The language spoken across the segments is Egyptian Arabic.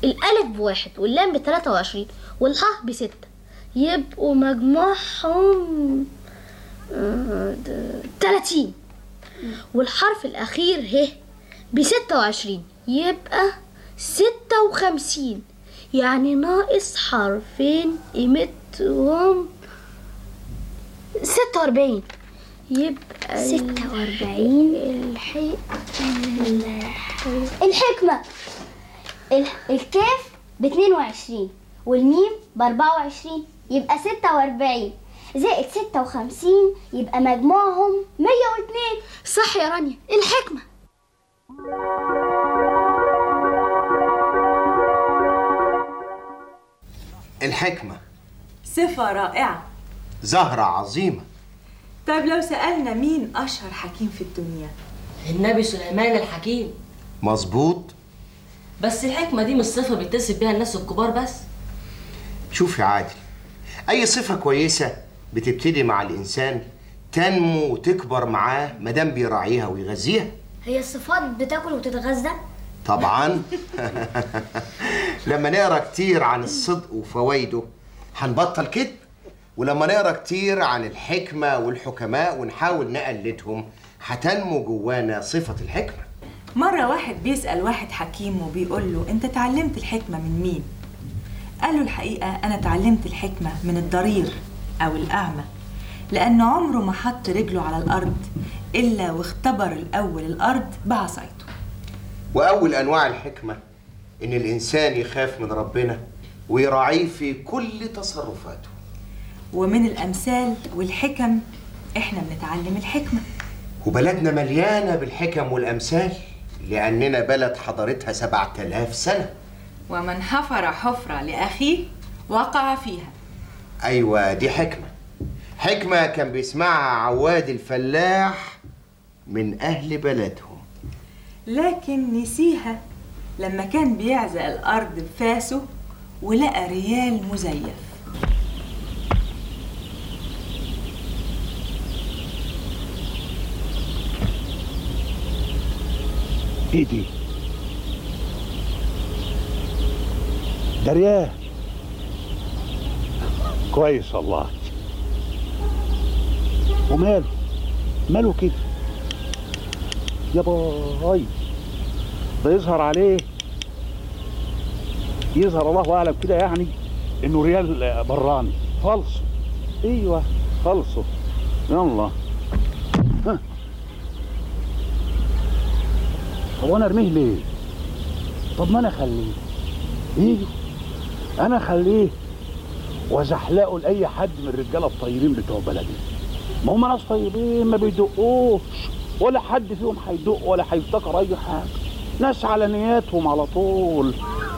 الألف بواحد واللام بتلاتة وعشرين والحاء بستة يبقوا مجموعهم آه، د- تلاتين والحرف الأخير ه بستة وعشرين يبقى ستة وخمسين يعني ناقص حرفين قيمتهم ستة وأربعين يبقى ستة وأربعين الحق الحكمة ال- الكاف باتنين وعشرين والميم بأربعة وعشرين يبقى ستة وأربعين زائد ستة وخمسين يبقى مجموعهم مية واتنين صح يا رانيا الحكمة الحكمة صفة رائعة زهرة عظيمة طيب لو سألنا مين أشهر حكيم في الدنيا النبي سليمان الحكيم مظبوط بس الحكمة دي مش صفة بيتصف بيها الناس الكبار بس شوف يا عادل أي صفة كويسة بتبتدي مع الإنسان تنمو وتكبر معاه مادام بيراعيها ويغذيها هي الصفات بتاكل وتتغذى طبعا لما نقرا كتير عن الصدق وفوائده هنبطل كده ولما نقرا كتير عن الحكمة والحكماء ونحاول نقلدهم هتنمو جوانا صفة الحكمة مرة واحد بيسأل واحد حكيم وبيقول له أنت اتعلمت الحكمة من مين؟ قال له الحقيقة أنا اتعلمت الحكمة من الضرير أو الأعمى لأنه عمره ما حط رجله على الأرض إلا واختبر الأول الأرض بعصايته وأول أنواع الحكمة إن الإنسان يخاف من ربنا ويراعيه في كل تصرفاته ومن الأمثال والحكم إحنا بنتعلم الحكمة وبلدنا مليانة بالحكم والأمثال لأننا بلد حضارتها سبعة آلاف سنة ومن حفر حفرة لأخيه وقع فيها أيوة دي حكمة حكمة كان بيسمعها عواد الفلاح من أهل بلدهم لكن نسيها لما كان بيعزق الأرض بفاسه ولقى ريال مزيف ايه دي؟ ده ريال كويس والله وماله؟ ماله كده؟ يا باي ده يظهر عليه يظهر الله اعلم كده يعني انه ريال براني فالصو ايوه فالصو يلا ها هو انا ارميه ليه؟ طب ما انا اخليه ايه؟ انا اخليه وازحلقه لاي حد من الرجاله الطيبين بتوع بلدي ما هم ناس طيبين ما بيدقوش ولا حد فيهم هيدق ولا هيفتكر اي حاجه ناس على نياتهم على طول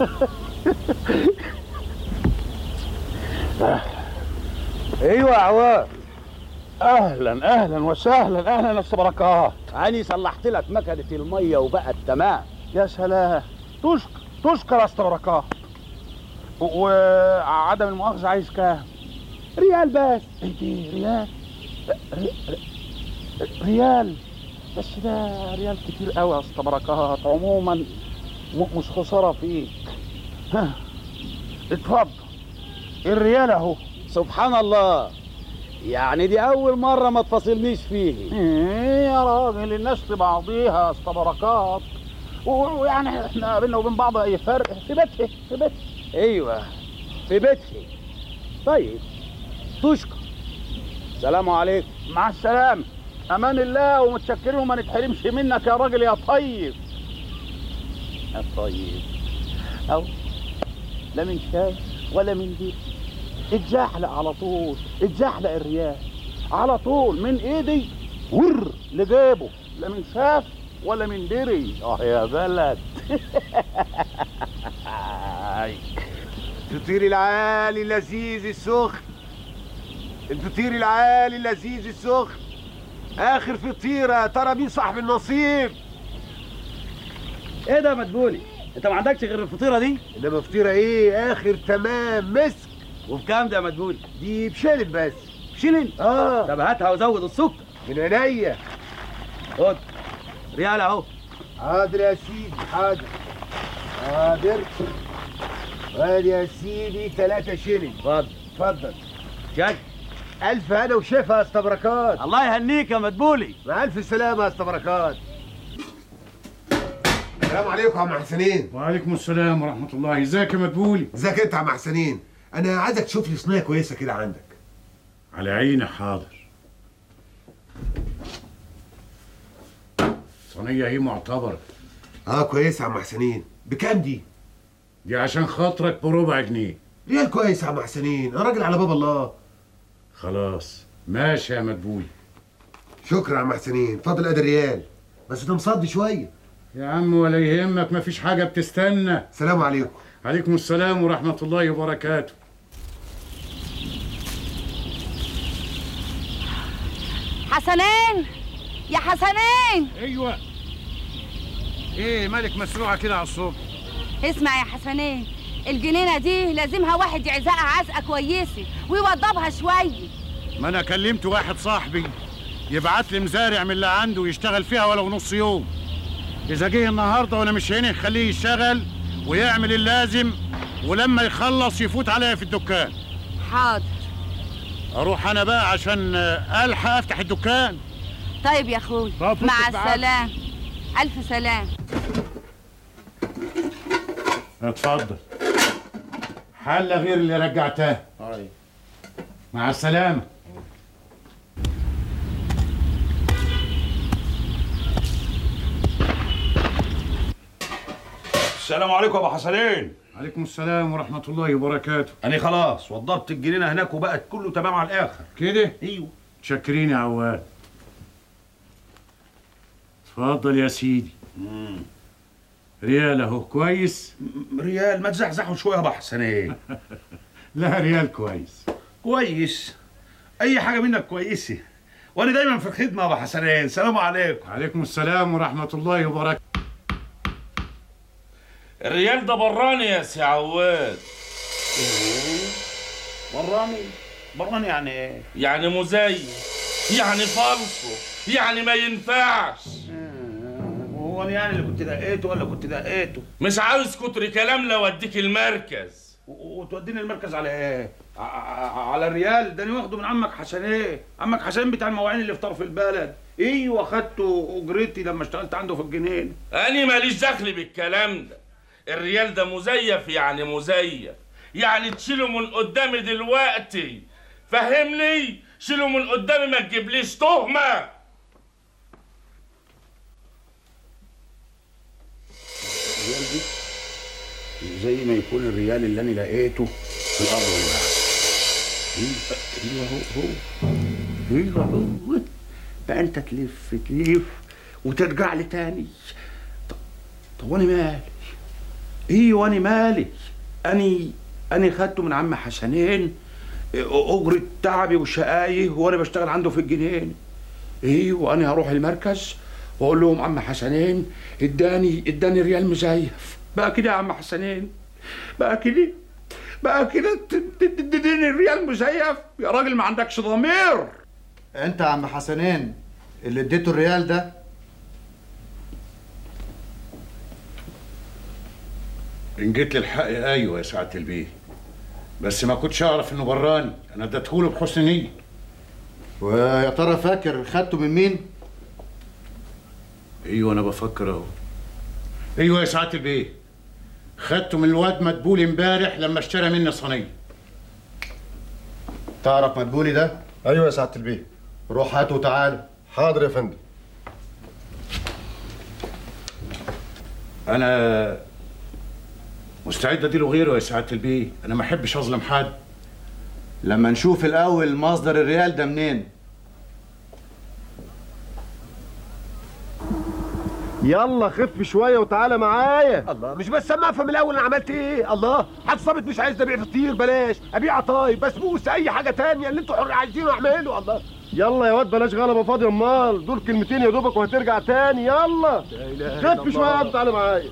ايوه يا عواد اهلا اهلا وسهلا اهلا يا أستاذ بركات أنا صلحت لك مكنة المية وبقت تمام يا سلام تشكر تشكر يا أستاذ بركات و- وعدم المؤاخذة عايز كام؟ ريال بس ايه دي ريال ري... ري... ريال بس ده ريال كتير قوي يا أستاذ بركات عموما م- مش خسارة فيك ها اتفضل الريال اهو سبحان الله يعني دي أول مرة ما تفاصلنيش فيه ايه يا راجل الناس لبعضيها أستاذ بركات و- ويعني احنا بينا وبين بعض اي فرق في بيتها في بيتها أيوة في بيتي طيب تشكر سلام عليكم مع السلامة أمان الله ومتشكرين وما نتحرمش منك يا راجل يا طيب يا طيب أو لا من شاي ولا من دي اتزحلق على طول اتزحلق الريال على طول من ايدي ور لجيبه لا من شاف ولا من دري اه يا بلد الفطير العالي اللذيذ السخن الفطير العالي اللذيذ السخن اخر فطيره يا ترى مين صاحب النصيب ايه ده يا مدبولي انت ما عندكش غير الفطيره دي انما فطيره ايه اخر تمام مسك وبكام ده يا مدبولي دي بشلل بس شيلين اه طب هاتها وزود السكر من عينيا خد ريال اهو حاضر يا سيدي حاضر حاضر ادي يا سيدي 3 شيلين اتفضل اتفضل جد الف هنا وشفا يا اسطى بركات الله يهنيك يا مدبولي مع الف سلامه يا اسطى بركات السلام عليكم يا عم حسنين وعليكم السلام ورحمة الله ازيك يا مدبولي ازيك انت يا عم حسنين انا عايزك تشوف لي صينيه كويسه كده عندك على عيني حاضر صينية هي معتبرة اه كويسه يا عم حسنين بكام دي دي عشان خاطرك بربع جنيه ريال كويس يا عم حسنين انا راجل على باب الله خلاص ماشي يا مدبولي شكرا يا عم حسنين فاضل ادي ريال بس ده مصدي شويه يا عم ولا يهمك مفيش حاجة بتستنى سلام عليكم عليكم السلام ورحمة الله وبركاته حسنين يا حسنين ايوه ايه مالك مسروعة كده على الصبح اسمع يا حسنين الجنينة دي لازمها واحد يعزقها عزقة كويسة ويوضبها شوية ما انا كلمت واحد صاحبي يبعت لي مزارع من اللي عنده يشتغل فيها ولو نص يوم اذا جه النهارده وانا مش هنا خليه يشتغل ويعمل اللازم ولما يخلص يفوت عليا في الدكان حاضر اروح انا بقى عشان آه، الحق افتح الدكان طيب يا اخوي طب مع فكك بعافية. السلامة ألف سلام اتفضل حلة غير اللي رجعتها مع السلامة السلام عليكم يا ابو حسنين عليكم السلام ورحمة الله وبركاته انا خلاص وضبت الجنينه هناك وبقت كله تمام على الاخر كده ايوه تشكرين يا عواد اتفضل يا سيدي ريال اهو كويس م- ريال ما تزحزحوا شويه يا ابو حسنين لا ريال كويس كويس اي حاجه منك كويسه وانا دايما في الخدمه يا ابو حسنين سلام عليكم عليكم السلام ورحمة الله وبركاته الريال ده براني يا سي عواد براني براني يعني ايه يعني مزيف يعني فالصو يعني ما ينفعش هو انا يعني اللي كنت دقيته ولا كنت دقيته مش عاوز كتر كلام لو اديك المركز و- وتوديني المركز على ايه ع- ع- على الريال ده انا واخده من عمك حسنين عمك حسنين بتاع المواعين اللي في طرف البلد ايوه خدته اجرتي لما اشتغلت عنده في الجنين انا ماليش دخل بالكلام ده الريال ده مزيف يعني مزيف يعني تشيله من قدامي دلوقتي فهمني شيله من قدامي ما تجيبليش تهمه الريال دي زي ما يكون الريال اللي انا لقيته في الارض والبحر ايوه هو هو ايوه هو بقى انت تلف تلف وترجع لي تاني طب, طب وانا مالي ايوه انا مالي اني اني خدته من عم حسنين اجرة تعبي وشقايه وانا بشتغل عنده في الجنين ايوه انا هروح المركز واقول لهم عم حسنين اداني اداني ريال مزيف بقى كده يا عم حسنين بقى كده بقى كده ت- ت- تديني الريال مزيف يا راجل ما عندكش ضمير انت يا عم حسنين اللي اديته الريال ده ان جيت للحق ايوه يا سعاده البيه بس ما كنتش اعرف انه براني انا اديتهوله بحسن نيه ويا ترى فاكر خدته من مين ايوه انا بفكر اهو ايوه يا سعاده البيه خدته من الواد مدبول امبارح لما اشترى مني صينيه تعرف مدبولي ده ايوه يا سعاده البيه روح هاته وتعالى حاضر يا فندم انا مستعد اديله غيره يا سعاده البيه انا ما احبش اظلم حد لما نشوف الاول مصدر الريال ده منين يلا خف شويه وتعالى معايا الله مش بس سمع افهم الاول انا عملت ايه الله حد صابت مش عايز ابيع فطير بلاش ابيع عطايب بسبوسه اي حاجه تانية اللي انتوا حر عايزينه اعمله الله يلا يا واد بلاش غلبه فاضيه امال دول كلمتين يا دوبك وهترجع تاني يلا خف شويه يا واد تعالى معايا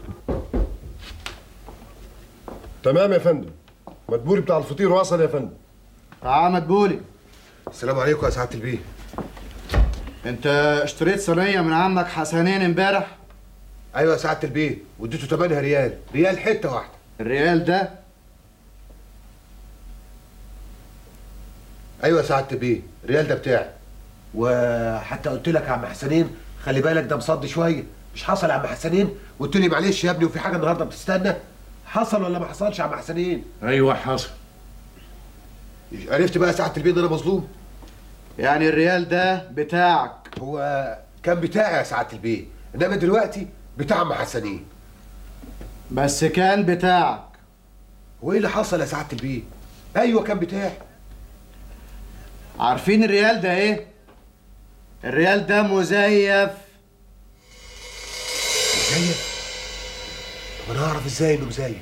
تمام يا فندم مدبولي بتاع الفطير وصل يا فندم تعالى مدبولي السلام عليكم يا سعاده البيه انت اشتريت صينيه من عمك حسنين امبارح ايوه يا سعاده البيه واديته ثمنها ريال ريال حته واحده الريال ده ايوه يا سعاده بيه ريال ده بتاعي وحتى قلت لك يا عم حسنين خلي بالك ده مصدي شويه مش حصل يا عم حسنين قلت لي معلش يا ابني وفي حاجه النهارده بتستنى حصل ولا ما حصلش يا عم حسنين ايوه حصل عرفت بقى يا سعاده البيه ان انا مظلوم يعني الريال ده بتاعك هو كان بتاعي يا سعاده البيه انما دلوقتي بتاع عم حسنين بس كان بتاعك هو ايه اللي حصل يا سعاده البيه ايوه كان بتاعي عارفين الريال ده ايه الريال ده مزيف مزيف طب انا اعرف ازاي انه مزيف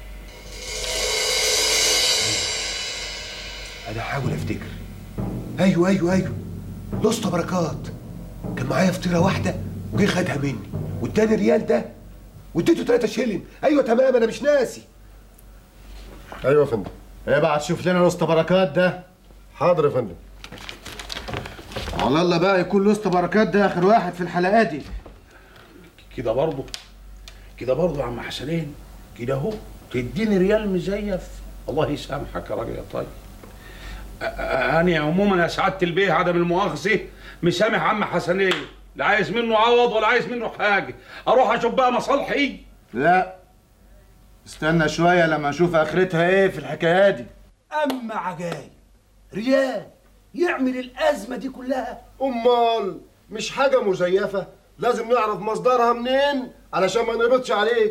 انا هحاول افتكر ايوه ايوه ايوه لسط بركات كان معايا فطيره واحده وجه خدها مني والتاني ريال ده واديته 3 شيلين ايوه تمام انا مش ناسي ايوه يا فندم ابعت شوف لنا وسط بركات ده حاضر يا فندم على الله بقى يكون وسط بركات ده اخر واحد في الحلقه دي كده برضه كده برضه يا عم حسنين كده اهو تديني ريال مزيف الله يسامحك يا راجل يا طيب أ- أ- انا عموما يا سعاده البيه عدم المؤاخذه مسامح عم حسنين لا عايز منه عوض ولا عايز منه حاجه اروح اشوف بقى مصالحي لا استنى شويه لما اشوف اخرتها ايه في الحكايه دي اما عجايب ريال يعمل الازمه دي كلها امال مش حاجه مزيفه لازم نعرف مصدرها منين علشان ما نقبضش عليك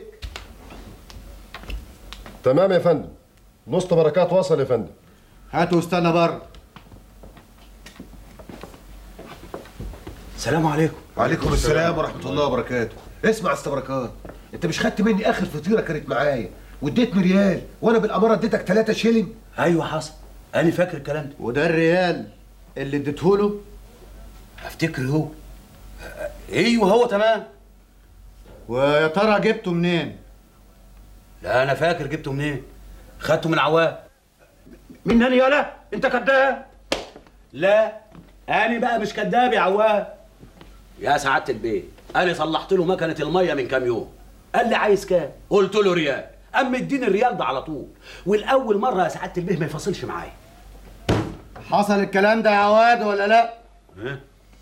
تمام يا فندم نص بركات وصل يا فندم هاته واستنى بره السلام عليكم وعليكم السلام ورحمه الله وبركاته اسمع يا أستاذ بركات انت مش خدت مني اخر فطيره كانت معايا واديتني ريال وانا بالاماره اديتك 3 شيلين ايوه حصل انا فاكر الكلام ده وده الريال اللي اديتهوله افتكر هو ايوه هو تمام ويا ترى جبته منين لا انا فاكر جبته منين خدته من عوام من هاني يالا انت كذاب لا انا بقى مش كذاب يا عوام يا سعاده البيت انا صلحت له مكنه الميه من كام يوم قال لي عايز كام قلت له ريال اما اديني الريال ده على طول والاول مره يا سعاده البيه ما يفصلش معايا حصل الكلام ده يا عواد ولا لا ها؟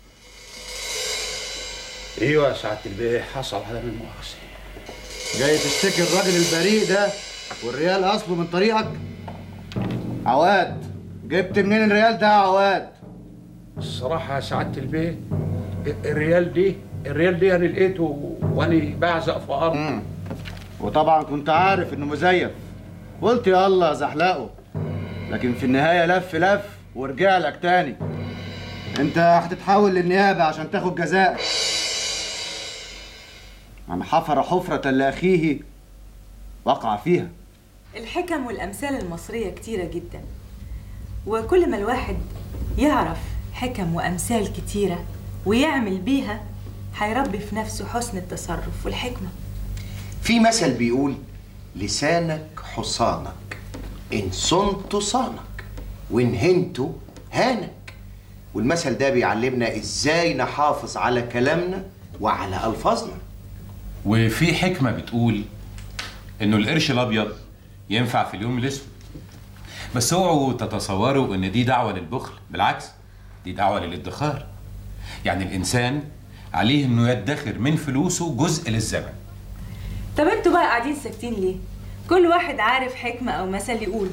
ايوه يا سعاده البيه حصل على من المؤاخذه جاي تشتكي الراجل البريء ده والريال اصله من طريقك عواد جبت منين الريال ده يا عواد الصراحه يا سعاده البيه الريال دي الريال دي انا لقيته وانا بعزق في ارض وطبعا كنت عارف انه مزيف قلت يلا زحلقه لكن في النهايه لف لف ورجع لك تاني انت هتتحول للنيابه عشان تاخد جزاءك من حفر حفرة لأخيه وقع فيها الحكم والأمثال المصرية كتيرة جدا وكل ما الواحد يعرف حكم وأمثال كتيرة ويعمل بيها هيربي في نفسه حسن التصرف والحكمة في مثل بيقول لسانك حصانك إن صنت صانك وإن هنت هانك والمثل ده بيعلمنا إزاي نحافظ على كلامنا وعلى ألفاظنا وفي حكمة بتقول إنه القرش الأبيض ينفع في اليوم الأسود بس اوعوا تتصوروا إن دي دعوة للبخل بالعكس دي دعوة للادخار يعني الإنسان عليه إنه يدخر من فلوسه جزء للزمن طب انتوا بقى قاعدين ساكتين ليه؟ كل واحد عارف حكمة أو مثل يقول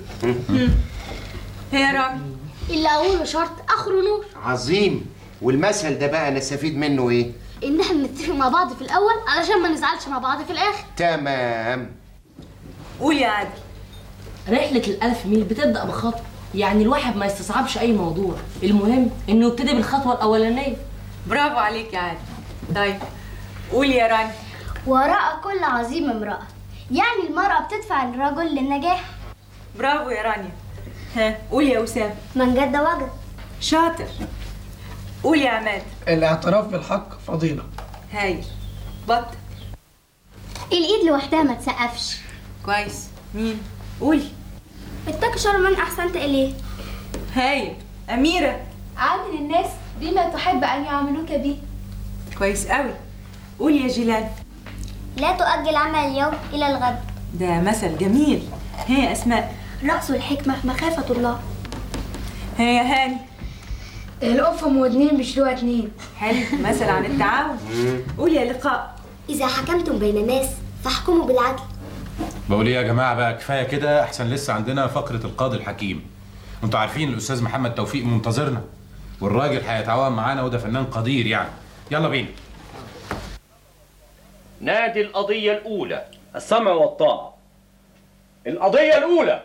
هي رامي اللي اقوله شرط اخره نور عظيم والمثل ده بقى نستفيد منه إيه؟ ان احنا نتفق مع بعض في الاول علشان ما نزعلش مع بعض في الاخر تمام قول يا عادل رحلة الألف ميل بتبدأ بخطوة يعني الواحد ما يستصعبش أي موضوع المهم إنه يبتدي بالخطوة الأولانية برافو عليك يا عادل طيب قول يا راني وراء كل عظيم امرأة يعني المرأة بتدفع الرجل للنجاح برافو يا رانيا ها قول يا أسامة من جد وجد شاطر قول يا عماد الاعتراف بالحق فضيلة هايل بط الإيد لوحدها ما تسقفش كويس مين قولي اتكشر من أحسنت إليه هايل أميرة عامل الناس بما تحب أن يعاملوك به كويس قوي قول يا جيلان لا تؤجل عمل اليوم إلى الغد ده مثل جميل هي أسماء رأس الحكمة مخافة الله هي يا هاني القف ام ودنين بيشيلوها اتنين حلو مثل عن التعاون قول يا لقاء إذا حكمتم بين الناس فاحكموا بالعدل بقول ايه يا جماعه بقى كفايه كده احسن لسه عندنا فقره القاضي الحكيم انتوا عارفين الاستاذ محمد توفيق منتظرنا والراجل هيتعاون معانا وده فنان قدير يعني يلا بينا نادي القضية الأولى السمع والطاعة القضية الأولى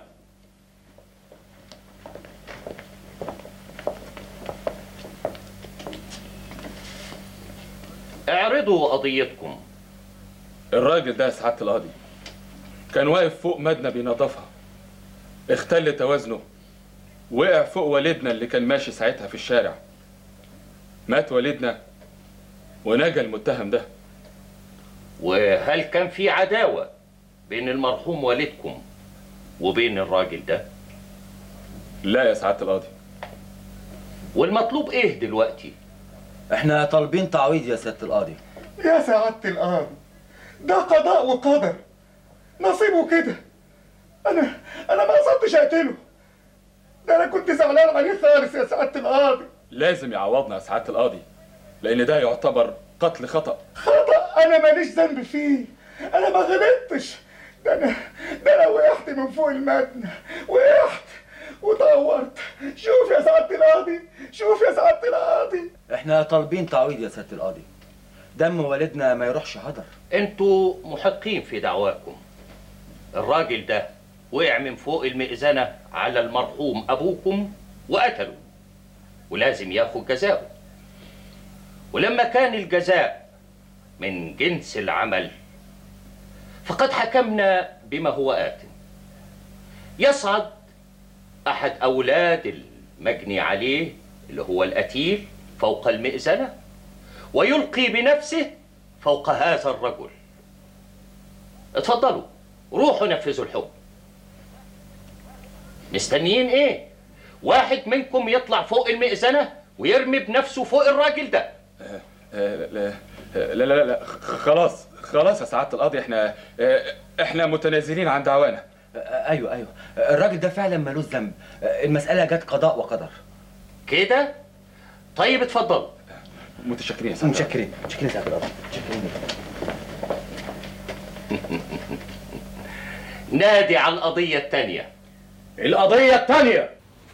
اعرضوا قضيتكم الراجل ده يا سعادة القاضي كان واقف فوق مدنة بينظفها اختل توازنه وقع فوق والدنا اللي كان ماشي ساعتها في الشارع مات والدنا ونجا المتهم ده وهل كان في عداوة بين المرحوم والدكم وبين الراجل ده؟ لا يا سعادة القاضي والمطلوب ايه دلوقتي؟ احنا طالبين تعويض يا سيادة القاضي يا سعادة القاضي ده قضاء وقدر نصيبه كده انا انا ما قصدتش اقتله ده انا كنت زعلان عليه خالص يا سعادة القاضي لازم يعوضنا يا سعادة القاضي لأن ده يعتبر قتل خطأ خطأ انا ماليش ذنب فيه انا ما غلطتش ده انا ده انا وقعت من فوق المبنى وقعت ودورت شوف يا سعادة القاضي شوف يا سعادة القاضي احنا طالبين تعويض يا سيادة القاضي دم والدنا ما يروحش هدر انتوا محقين في دعواكم الراجل ده وقع من فوق المئذنة على المرحوم أبوكم وقتله ولازم ياخد جزاؤه ولما كان الجزاء من جنس العمل فقد حكمنا بما هو آت يصعد أحد أولاد المجني عليه اللي هو القتيل فوق المئذنة ويلقي بنفسه فوق هذا الرجل اتفضلوا روحوا نفذوا الحكم مستنيين ايه واحد منكم يطلع فوق المئذنة ويرمي بنفسه فوق الراجل ده آه، لا لا لا لا, لا. خلاص خلاص يا سعادة القاضي احنا آه، احنا متنازلين عن دعوانا ايوه ايوه الراجل ده فعلا ملوش ذنب المسألة جت قضاء وقدر كده طيب اتفضل متشكرين يا سعادة متشكرين متشكرين يا سعادة القاضي متشكرين نادي على القضية التانية القضية التانية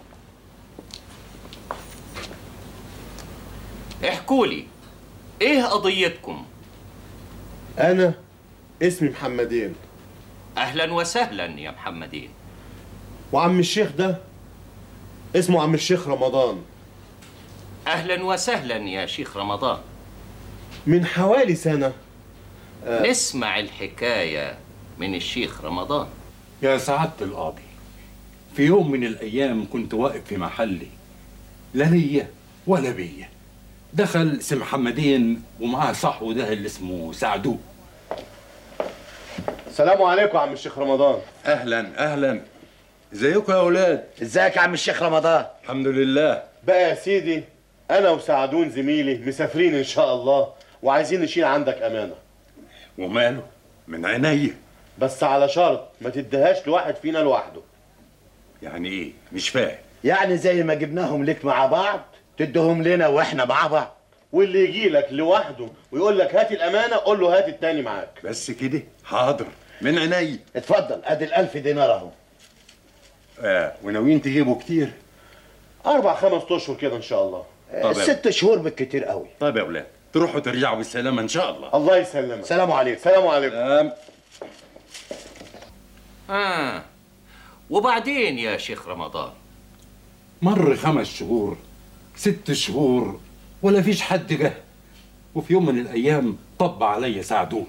احكوا لي ايه قضيتكم انا اسمي محمدين اهلا وسهلا يا محمدين وعم الشيخ ده اسمه عم الشيخ رمضان اهلا وسهلا يا شيخ رمضان من حوالي سنة نسمع الحكاية من الشيخ رمضان يا سعادة القاضي في يوم من الأيام كنت واقف في محلي لا ليا ولا بيا دخل سي محمدين ومعاه صاحبه ده اللي اسمه سعدو السلام عليكم يا عم الشيخ رمضان اهلا اهلا ازيكم يا اولاد ازيك يا عم الشيخ رمضان الحمد لله بقى يا سيدي انا وسعدون زميلي مسافرين ان شاء الله وعايزين نشيل عندك امانه وماله من عينيا بس على شرط ما تديهاش لواحد فينا لوحده يعني ايه مش فاهم يعني زي ما جبناهم ليك مع بعض تدهم لنا واحنا مع بعض واللي يجي لك لوحده ويقول لك هات الامانه قول له هات التاني معاك بس كده حاضر من عينيا اتفضل ادي الالف دينار اهو آه وناويين تجيبوا كتير اربع خمس اشهر كده ان شاء الله طب يا ست شهور بالكتير قوي طيب يا اولاد تروحوا ترجعوا بالسلامه ان شاء الله الله يسلمك سلام عليكم سلام عليكم سلام آه وبعدين يا شيخ رمضان مر خمس شهور ست شهور ولا فيش حد جه وفي يوم من الايام طب عليا سعدون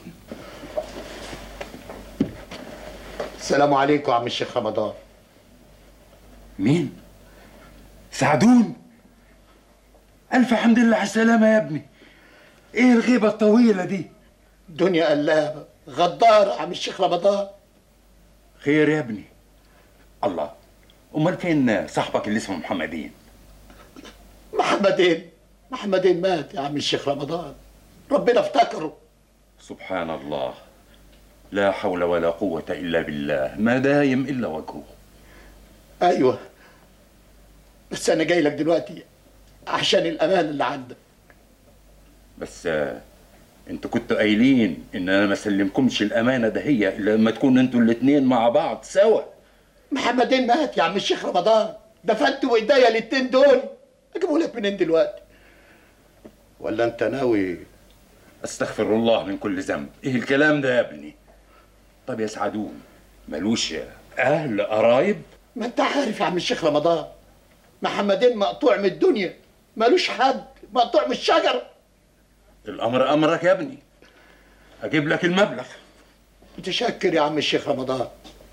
السلام عليكم يا عم الشيخ رمضان مين سعدون الف حمد لله على السلامه يا ابني ايه الغيبه الطويله دي دنيا قلابه غدار يا عم الشيخ رمضان خير يا ابني الله امال فين صاحبك اللي اسمه محمدين محمدين محمدين مات يا عم الشيخ رمضان ربنا افتكره سبحان الله لا حول ولا قوة إلا بالله ما دايم إلا وجهه ايوه بس انا جاي لك دلوقتي عشان الامان اللي عندك بس آه، انتوا كنتوا قايلين ان انا ما اسلمكمش الامانه ده هي الا لما تكونوا انتوا الاتنين مع بعض سوا محمدين مات يا عم الشيخ رمضان دفنت بايديا الاتنين دول اجيبه لك منين دلوقتي ولا انت ناوي استغفر الله من كل ذنب ايه الكلام ده يا ابني طب يا سعدون ملوش اهل قرايب ما انت عارف يا عم الشيخ رمضان محمدين مقطوع من الدنيا مالوش حد مقطوع من الشجره الامر امرك يا ابني اجيب لك المبلغ متشكر يا عم الشيخ رمضان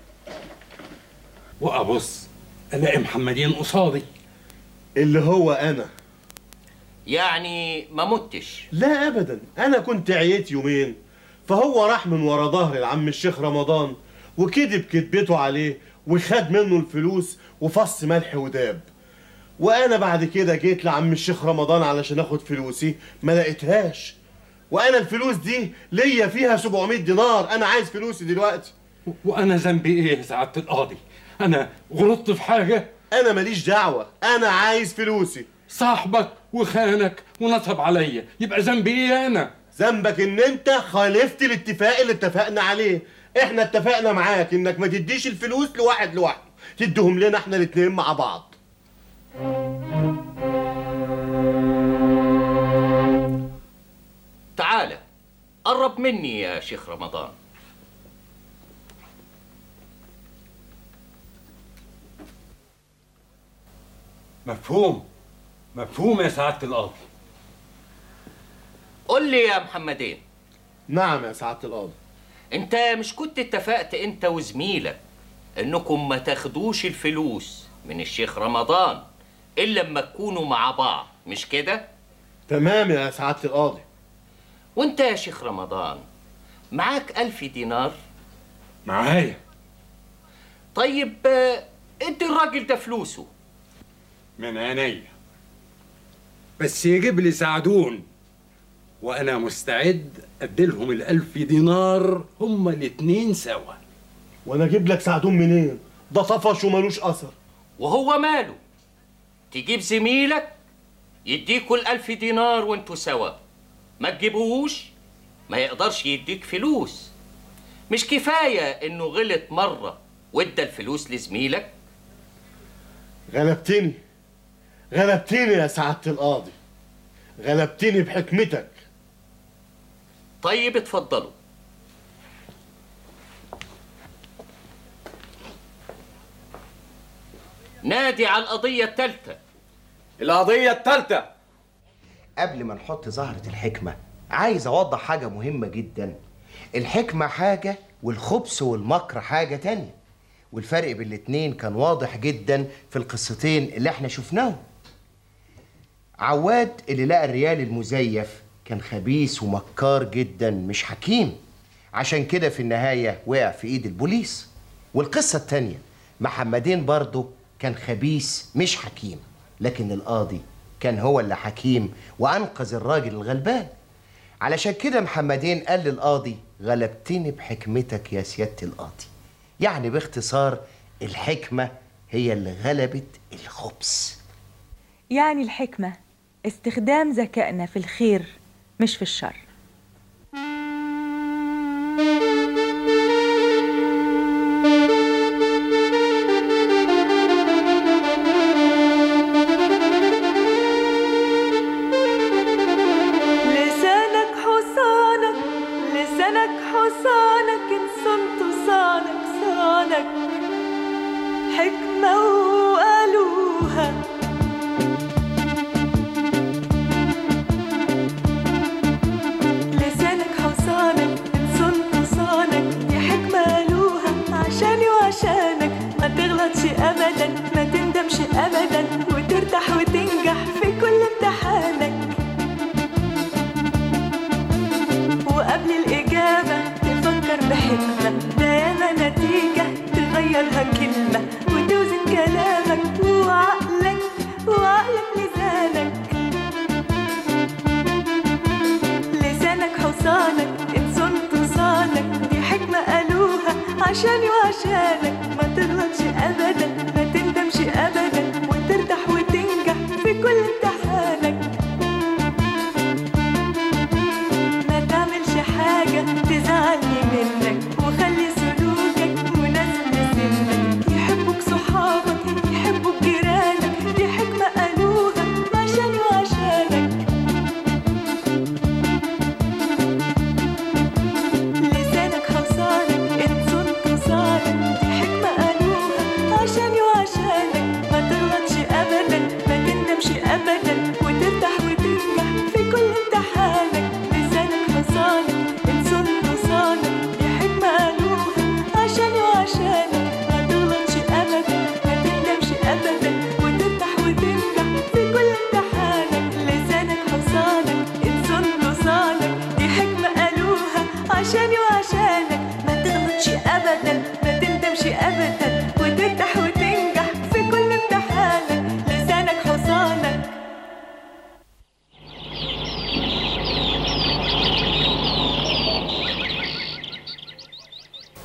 وابص الاقي محمدين قصادي اللي هو انا يعني ما متش لا ابدا انا كنت عييت يومين فهو راح من ورا ظهر العم الشيخ رمضان وكذب كذبته عليه وخد منه الفلوس وفص ملح وداب وانا بعد كده جيت لعم الشيخ رمضان علشان اخد فلوسي ما لقيتهاش وانا الفلوس دي ليا فيها 700 دينار انا عايز فلوسي دلوقتي وانا ذنبي ايه يا سعاده القاضي انا غلطت في حاجه انا ماليش دعوه انا عايز فلوسي صاحبك وخانك ونصب عليا يبقى ذنبي ايه انا ذنبك ان انت خالفت الاتفاق اللي اتفقنا عليه احنا اتفقنا معاك انك ما تديش الفلوس لواحد لوحده تديهم لنا احنا الاتنين مع بعض تعالى قرب مني يا شيخ رمضان مفهوم مفهوم يا سعاده القاضي قول لي يا محمدين نعم يا سعاده القاضي انت مش كنت اتفقت انت وزميلك انكم ما تاخدوش الفلوس من الشيخ رمضان الا لما تكونوا مع بعض مش كده تمام يا سعاده القاضي وانت يا شيخ رمضان معاك ألف دينار معايا طيب آه، ادي الراجل ده فلوسه من عينيا بس يجيب لي سعدون وانا مستعد اديلهم الالف دينار هما الاتنين سوا وانا اجيب لك سعدون منين ده طفش ومالوش اثر وهو ماله تجيب زميلك يديكوا الألف دينار وانتوا سوا ما تجيبوهوش ما يقدرش يديك فلوس مش كفاية انه غلط مرة وادى الفلوس لزميلك غلبتني غلبتني يا سعاده القاضي غلبتني بحكمتك طيب اتفضلوا نادي على القضية التالتة القضية التالتة قبل ما نحط زهرة الحكمة عايز أوضح حاجة مهمة جدا الحكمة حاجة والخبث والمكر حاجة تانية والفرق بين الاتنين كان واضح جدا في القصتين اللي احنا شفناهم عواد اللي لقى الريال المزيف كان خبيث ومكار جدا مش حكيم عشان كده في النهاية وقع في ايد البوليس والقصة التانية محمدين برضه كان خبيث مش حكيم لكن القاضي كان هو اللي حكيم وأنقذ الراجل الغلبان علشان كده محمدين قال للقاضي غلبتني بحكمتك يا سيادة القاضي يعني باختصار الحكمة هي اللي غلبت الخبث يعني الحكمة استخدام ذكائنا في الخير مش في الشر لسانك حصانك لسانك حصانك إن صنت صانك صانك حكمة وقالوها لسانك حصانك إن صنت صانك دي حكمة قالوها عشاني وعشانك ما تغلطش أبدا ما تندمش أبدا وترتاح وتنجح في كل امتحانك وقبل الإجابة تفكر بحكمة دايما نتيجة تغيرها كلمة وتوزن كلامك وعقلك وعقلك لسانك لسانك حصانك إن صنت صانك دي حكمة قالوها عشاني وعشانك ما تغلطش أبدا ما تندمش أبدا وترتاح وتنجح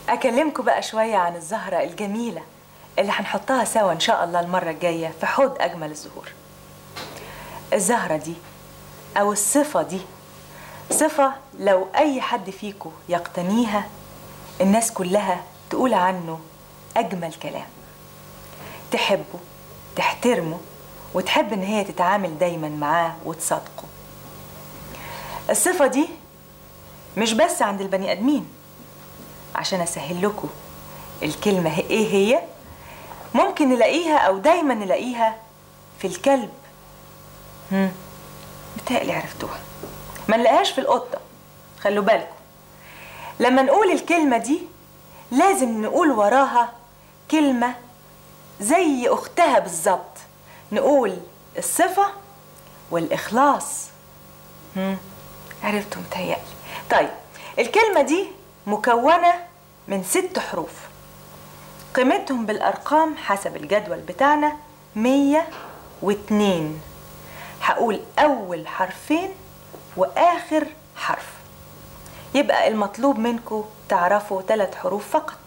أكلمكم بقى شوية عن الزهرة الجميلة اللي هنحطها سوا إن شاء الله المرة الجاية في حوض أجمل الزهور الزهرة دي أو الصفة دي صفة لو أي حد فيكم يقتنيها الناس كلها تقول عنه أجمل كلام تحبه تحترمه وتحب إن هي تتعامل دايما معاه وتصادقه الصفة دي مش بس عند البني آدمين عشان أسهل لكم الكلمة هي- إيه هي ممكن نلاقيها أو دايما نلاقيها في الكلب هم بتهيألي عرفتوها ما نلاقيهاش في القطة خلوا بالكم لما نقول الكلمة دي لازم نقول وراها كلمة زي أختها بالظبط نقول الصفة والإخلاص هم عرفتوا متهيألي طيب الكلمة دي مكونة من ست حروف قيمتهم بالأرقام حسب الجدول بتاعنا مية واتنين هقول أول حرفين وآخر حرف يبقى المطلوب منكم تعرفوا ثلاث حروف فقط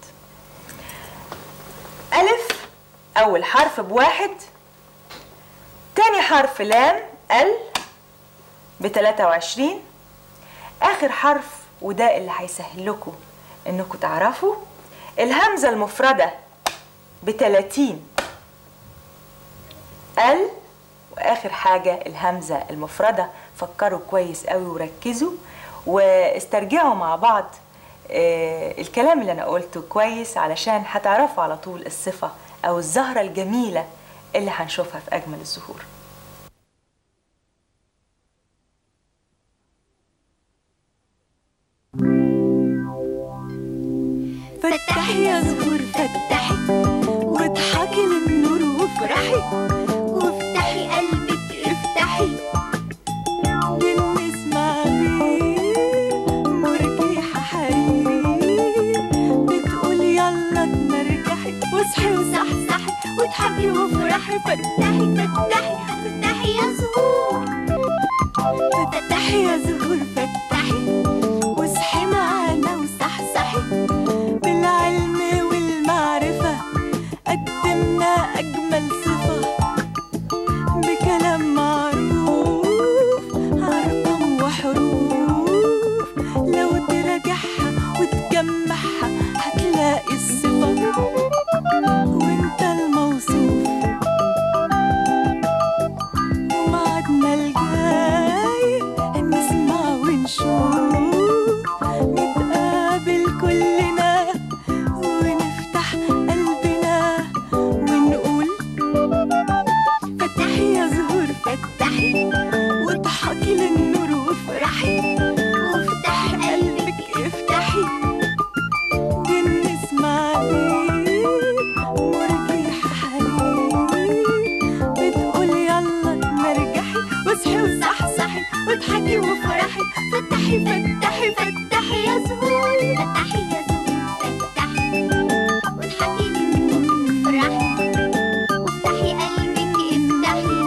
ألف أول حرف بواحد تاني حرف لام ال بتلاتة وعشرين آخر حرف وده اللي هيسهل لكم إنكم تعرفوا الهمزة المفردة بتلاتين ال واخر حاجه الهمزه المفرده فكروا كويس قوي وركزوا واسترجعوا مع بعض آه، الكلام اللي انا قلته كويس علشان هتعرفوا على طول الصفه او الزهره الجميله اللي هنشوفها في اجمل الزهور فتحي يا زهور فتحي واضحكي للنور وافرحي وافتحي قلبك افتحي بنسمع بيه مرجيحة حرير بتقول يلا تمرجحي واصحي وصحصحي واضحكي وافرحي فتحي فتحي فتحي يا زهور فتحي يا زهور فتحي واصحي معانا وصحصحي بالعلم والمعرفة قدمنا أجمل صفة بكلام معروف أرقام وحروف لو تراجعها وتجمعها هتلاقي الصفة وانت الموصوف ومعادنا الجاي نسمع ونشوف نتقابل كلنا ونفتح قلبنا ونقول فتحي يا زهور فتحي واضحكي للنور وافرحي وافتحي قلبك افتحي بنسمع ليه مرجيحة حرير بتقول يلا نرجحي واصحي وصحصحي واضحكي وافرحي فتحي فتحي فتحي يا زهور فتحي يا زهور فتحي واضحكي وافرحي وافتحي قلبك افتحي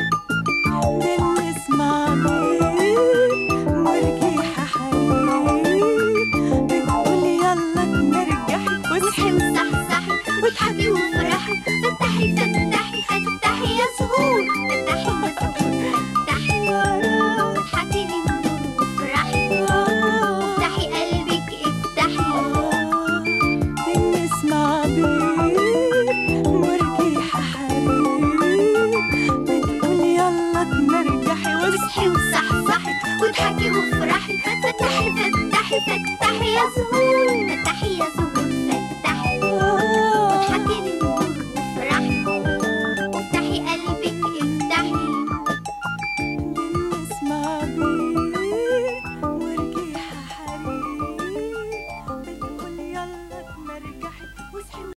بنسمع بيه مرجيحة حرير بتقول يلا نرجحي واصحي وصحصحي واضحكي وافرحي فتحي فتحي فتحي يا زهور فتحي يا زهور فتحي واضحكي للنور وافرحي وافتحي قلبك افتحي بنسمع بيه مرجيحة حرير بتقول يلا تمرجحي واصحي وصحي